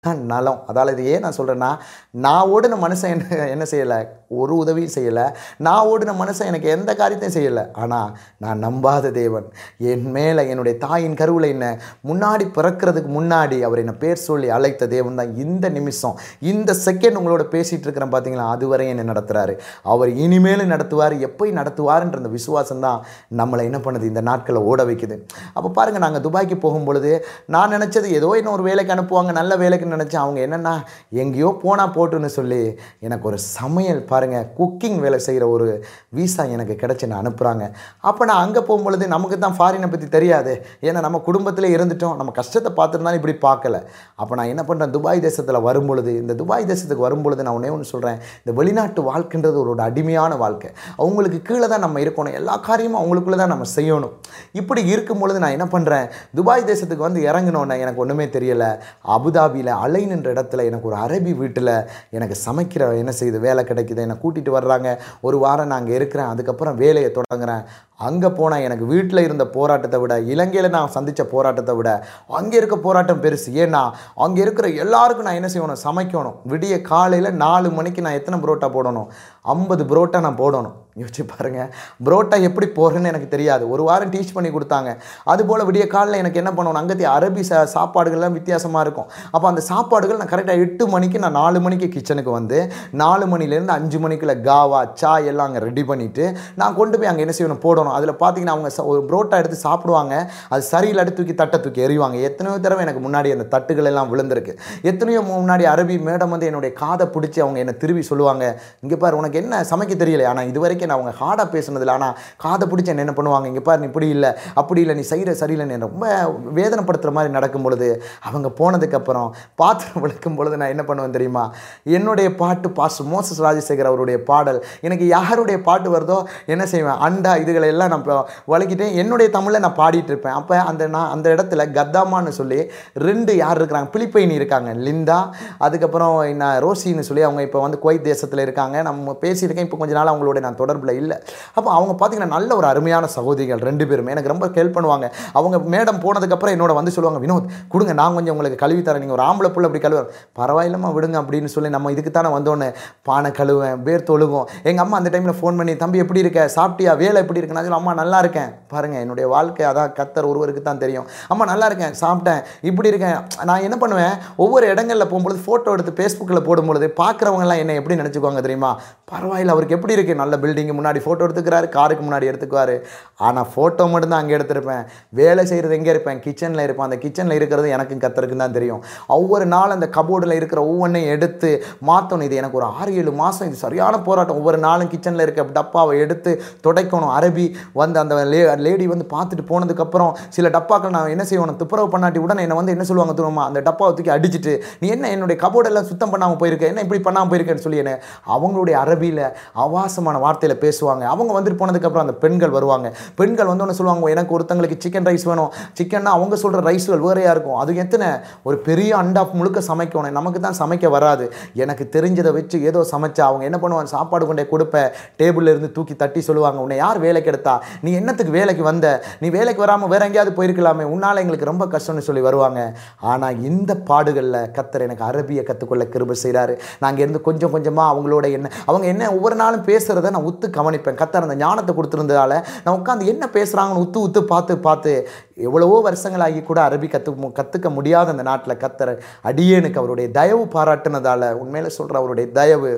நலம் அதால் இது ஏன் நான் சொல்கிறேன்னா நான் ஓடின மனுஷன் என்ன என்ன செய்யலை ஒரு உதவியும் செய்யலை நான் ஓடின மனுஷன் எனக்கு எந்த காரியத்தையும் செய்யலை ஆனால் நான் நம்பாத தேவன் என் மேலே என்னுடைய தாயின் கருவில் என்ன முன்னாடி பிறக்கிறதுக்கு முன்னாடி அவர் என்னை பேர் சொல்லி அழைத்த தேவன் தான் இந்த நிமிஷம் இந்த செகண்ட் உங்களோட பேசிகிட்டு இருக்கிறேன் பார்த்தீங்களா அதுவரை என்னை நடத்துகிறாரு அவர் இனிமேலும் நடத்துவார் எப்போ நடத்துவார்ன்ற அந்த விசுவாசம் தான் நம்மளை என்ன பண்ணுது இந்த நாட்களை ஓட வைக்குது அப்போ பாருங்கள் நாங்கள் துபாய்க்கு போகும்பொழுது நான் நினச்சது ஏதோ இன்னும் ஒரு வேலைக்கு அனுப்புவாங்க நல்ல வேலைக்கு நினச்சேன் அவங்க என்னென்னா எங்கேயோ போனால் போட்டுன்னு சொல்லி எனக்கு ஒரு சமையல் பாருங்கள் குக்கிங் வேலை செய்கிற ஒரு வீசா எனக்கு கிடச்சி அனுப்புகிறாங்க அப்போ நான் அங்கே போகும்பொழுது நமக்கு தான் ஃபாரினை பற்றி தெரியாது ஏன்னா நம்ம குடும்பத்திலே இருந்துட்டோம் நம்ம கஷ்டத்தை பார்த்துருந்தாலும் இப்படி பார்க்கல அப்போ நான் என்ன பண்ணுறேன் துபாய் தேசத்தில் வரும்பொழுது இந்த துபாய் தேசத்துக்கு வரும்பொழுது நான் ஒன்றே ஒன்று சொல்கிறேன் இந்த வெளிநாட்டு வாழ்க்கைன்றது ஒரு அடிமையான வாழ்க்கை அவங்களுக்கு கீழே தான் நம்ம இருக்கணும் எல்லா காரியமும் அவங்களுக்குள்ளே தான் நம்ம செய்யணும் இப்படி இருக்கும் பொழுது நான் என்ன பண்ணுறேன் துபாய் தேசத்துக்கு வந்து இறங்கினோன்னே எனக்கு ஒன்றுமே தெரியலை அபுதாபியில் அலைன்ன்ற இடத்துல எனக்கு ஒரு அரபி வீட்டில் எனக்கு சமைக்கிற என்ன செய்யுது வேலை கிடைக்குது என்னை கூட்டிகிட்டு வர்றாங்க ஒரு வாரம் நான் அங்கே இருக்கிறேன் அதுக்கப்புறம் வேலையை தொடங்குறேன் அங்கே போனால் எனக்கு வீட்டில் இருந்த போராட்டத்தை விட இலங்கையில் நான் சந்தித்த போராட்டத்தை விட அங்கே இருக்க போராட்டம் பெருசு ஏன்னா அங்கே இருக்கிற எல்லாருக்கும் நான் என்ன செய்யணும் சமைக்கணும் விடிய காலையில் நாலு மணிக்கு நான் எத்தனை புரோட்டா போடணும் ஐம்பது புரோட்டா நான் போடணும் யோசிச்சு பாருங்கள் புரோட்டா எப்படி போடுறேன்னு எனக்கு தெரியாது ஒரு வாரம் டீச் பண்ணி கொடுத்தாங்க அதுபோல் விடிய காலையில் எனக்கு என்ன பண்ணணும் அங்கத்தி அரபி சா சாப்பாடுகள்லாம் வித்தியாசமாக இருக்கும் அப்போ அந்த சாப்பாடுகள் நான் கரெக்டாக எட்டு மணிக்கு நான் நாலு மணிக்கு கிச்சனுக்கு வந்து நாலு மணிலேருந்து அஞ்சு மணிக்குள்ள காவா சாய் எல்லாம் அங்கே ரெடி பண்ணிவிட்டு நான் கொண்டு போய் அங்கே என்ன செய்யணும் போடணும் அதில் பார்த்தீங்கன்னா அவங்க ச- ஒரு புரோட்டா எடுத்து சாப்பிடுவாங்க அது சரியில் எடுத்து தூக்கி தட்டை தூக்கி எறிவாங்க எத்தனையோ தடவை எனக்கு முன்னாடி அந்த தட்டுகள் எல்லாம் விழுந்திருக்கு எத்தனையோ முன்னாடி அரபி மேடம் வந்து என்னுடைய காதை பிடிச்சி அவங்க என்னை திரும்பி சொல்லுவாங்க இங்கே பாரு உனக்கு என்ன சமைக்க தெரியல ஆனால் இது வரைக்கும் நான் அவங்க ஹார்டாக பேசுனதில்ல ஆனால் காதை பிடிச்சி என்ன என்ன பண்ணுவாங்க இங்கே பாரு நீ இப்படி இல்லை அப்படி இல்லை நீ செய்கிற சரியில்லைன்னு என்னை ரொம்ப வேதனைப்படுத்துகிற மாதிரி நடக்கும் பொழுது அவங்க போனதுக்கப்புறம் பாத்திரம் விளக்கும் பொழுது நான் என்ன பண்ணுவேன் தெரியுமா என்னுடைய பாட்டு பாஸ்டர் மோசஸ் ராஜசேகர் அவருடைய பாடல் எனக்கு யாருடைய பாட்டு வருதோ என்ன செய்வேன் அண்டா இதுகளை எல்லாம் நான் இப்போ வழக்கிட்டு என்னுடைய தமிழில் நான் பாடிட்டு இருப்பேன் அப்போ அந்த நான் அந்த இடத்துல கத்தாமான்னு சொல்லி ரெண்டு யார் இருக்கிறாங்க பிலிப்பைனி இருக்காங்க லிந்தா அதுக்கப்புறம் நான் ரோசின்னு சொல்லி அவங்க இப்போ வந்து குவைத் தேசத்தில் இருக்காங்க நம்ம பேசியிருக்கேன் இப்போ கொஞ்ச நாள் அவங்களோட நான் தொடர்பில் இல்லை அப்போ அவங்க பார்த்தீங்கன்னா நல்ல ஒரு அருமையான சகோதரிகள் ரெண்டு பேருமே எனக்கு ரொம்ப ஹெல்ப் பண்ணுவாங்க அவங்க மேடம் போனதுக்கப்புறம் என்னோட வந்து சொல்லுவாங்க வினோத் கொடுங்க நான் கொஞ்சம் உங்களுக்கு கழுவி தரேன் நீங்கள் ஒரு ஆம்பளை புள்ள அப்படி கழுவ பரவாயில்லம்மா விடுங்க அப்படின்னு சொல்லி நம்ம இதுக்கு தானே வந்தோன்னே பானை கழுவேன் பேர் தொழுகும் எங்கள் அம்மா அந்த டைமில் ஃபோன் பண்ணி தம்பி எப்படி இருக்க சாப்பிட்டியா வேலை எப்படி இருக்கு நான் சொல்லுவேன், அம்மா நல்லா இருக்கேன் பாருங்கள் என்னுடைய வாழ்க்கை அதான் கத்தர் ஒருவருக்கு தான் தெரியும் அம்மா நல்லா இருக்கேன் சாப்பிட்டேன் இப்படி இருக்கேன் நான் என்ன பண்ணுவேன் ஒவ்வொரு இடங்களில் போகும்பொழுது ஃபோட்டோ எடுத்து ஃபேஸ்புக்கில் போடும்பொழுது பார்க்குறவங்கலாம் என்ன எப்படி நினச்சிக்குவாங்க தெரியுமா பரவாயில்ல அவருக்கு எப்படி இருக்குது நல்ல பில்டிங் முன்னாடி ஃபோட்டோ எடுத்துக்கிறாரு காருக்கு முன்னாடி எடுத்துக்குவார் ஆனால் ஃபோட்டோ மட்டும்தான் அங்கே எடுத்திருப்பேன் வேலை செய்கிறது எங்கே இருப்பேன் கிச்சனில் இருப்பேன் அந்த கிச்சனில் இருக்கிறது எனக்கும் கத்தருக்கும் தான் தெரியும் ஒவ்வொரு நாள் அந்த கபோர்டில் இருக்கிற ஒவ்வொன்றையும் எடுத்து மாற்றணும் இது எனக்கு ஒரு ஆறு ஏழு மாதம் இது சரியான போராட்டம் ஒவ்வொரு நாளும் கிச்சனில் இருக்க டப்பாவை எடுத்து துடைக்கணும் அரபி வந்து அந்த லே லேடி வந்து பார்த்துட்டு போனதுக்கப்புறம் சில டப்பாக்கள் நான் என்ன செய்யணும் துப்புரவு பண்ணாட்டி உடனே என்னை வந்து என்ன சொல்லுவாங்க தூரமா அந்த டப்பாவை தூக்கி அடிச்சிட்டு நீ என்ன என்னுடைய கபோர்டெல்லாம் சுத்தம் பண்ணாமல் போயிருக்க என்ன இப்படி பண்ணாமல் போயிருக்கேன்னு சொல்லி என்ன அவங்களுடைய அரபியில் அவாசமான வார்த்தையில் பேசுவாங்க அவங்க வந்துட்டு போனதுக்கப்புறம் அந்த பெண்கள் வருவாங்க பெண்கள் வந்தோடனே சொல்லுவாங்க எனக்கு ஒருத்தங்களுக்கு சிக்கன் ரைஸ் வேணும் சிக்கன்னா அவங்க சொல்கிற ரைஸ்கள் வேறையாக இருக்கும் அது எத்தனை ஒரு பெரிய அண்டா முழுக்க சமைக்கணும் நமக்கு தான் சமைக்க வராது எனக்கு தெரிஞ்சதை வச்சு ஏதோ சமைச்சா அவங்க என்ன பண்ணுவாங்க சாப்பாடு கொண்டே கொடுப்ப டேபிள்ல இருந்து தூக்கி தட்டி சொல்லுவாங்க உன்னை யார் வேலைக்கு எடுத்தா நீ என்னத்துக்கு வேலைக்கு வந்த நீ வேலைக்கு வராமல் வேற எங்கேயாவது போயிருக்கலாமே உன்னால் எங்களுக்கு ரொம்ப கஷ்டம்னு சொல்லி வருவாங்க ஆனால் இந்த பாடுகளில் கத்தர் எனக்கு அரபியை கற்றுக்கொள்ள கிருபை செய்கிறாரு நாங்கள் இருந்து கொஞ்சம் கொஞ்சமாக அவங்களோட என்ன அவங்க என்ன ஒவ்வொரு நாளும் பேசுகிறத நான் உத்து கவனிப்பேன் கத்தர் அந்த ஞானத்தை கொடுத்துருந்ததால நான் உட்காந்து என்ன பேசுகிறாங்கன்னு உத்து உத்து பார்த்து பார்த்து எவ்வளவோ வருஷங்களாகி கூட அரபி கற்று கற்றுக்க முடியாத அந்த நாட்டில் கத்தர் அடியேனுக்கு அவருடைய தயவு பாராட்டுனதால உண்மையில சொல்கிற அவருடைய தயவு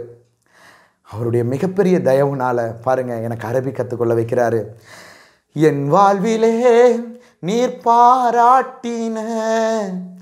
அவருடைய மிகப்பெரிய தயவுனால பாருங்க எனக்கு அரபி கற்றுக்கொள்ள வைக்கிறாரு என் வாழ்விலே நீர் பாராட்டின